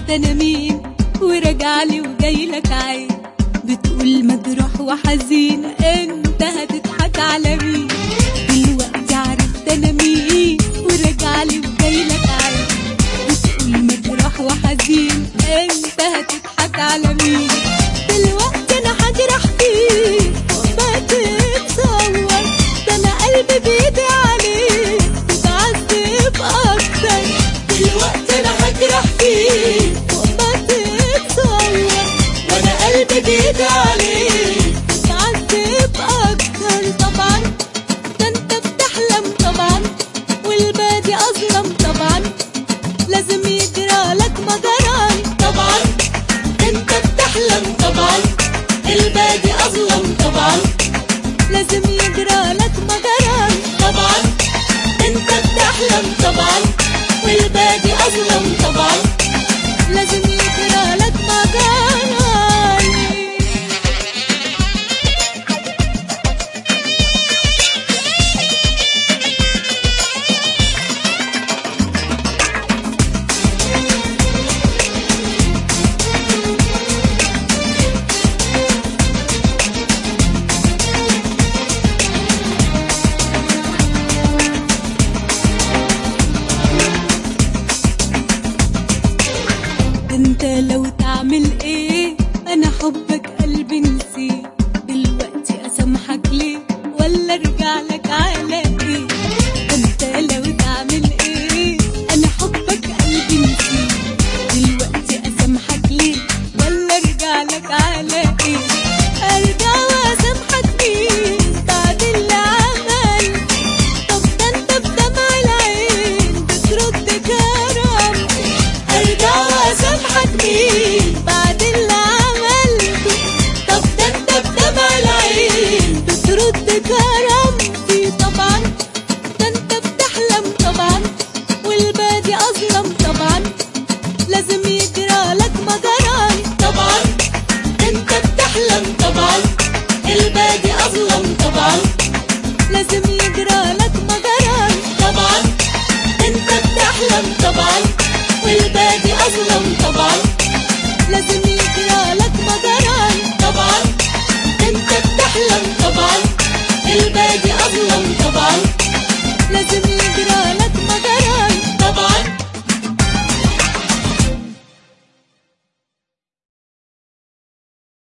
ده انا مين وراجعلي وجايلك عين بتقول مجروح وحزين انت هتضحك على مين دلوقتي عرفت انا مين وراجعلي وجايلك عين بتقول مجروح وحزين انت هتضحك على مين دلوقتي انا هجرح فيك ما تتصور ده انا قلبي بايدي عليك تتعذب اكتر دلوقتي انا هجرح فيك وما تتصور وانا قلبي بايدي عليك تتعذب اكتر طبعا ده انت بتحلم طبعا والبادي اظلم طبعا لازم يجرى لك مجران طبعا انت بتحلم طبعا البادي اظلم طبعا لازم يجرى لك مجران طبعا انت بتحلم طبعا والبادي اظلم طبعا لازم يجرى لك مجران انت لو تعمل ايه انا حبك قلبي نسيه دلوقتي اسامحك ليه ولا ارجع لك على ايه انت لو تعمل ايه انا حبك قلبي نسيه دلوقتي اسامحك ليه ولا ارجع لك على ايه ارجع واسامحك مين بعد اللي عمل طب ده انت بدمع العين بترد كرم ارجع واسامحك مين بعد اللي عملته طب ده انت بدمع العين بترد كرامتي طبعا ده انت بتحلم طبعا والبادي اظلم طبعا لازم يجرى لك مجران طبعا انت بتحلم طبعا البادي اظلم طبعا لازم يجرى لك مجران طبعا انت بتحلم طبعا والبادي اظلم طبعا لازم يجرى لك مجران طبعا انت بتحلم طبعا البادي اظلم طبعا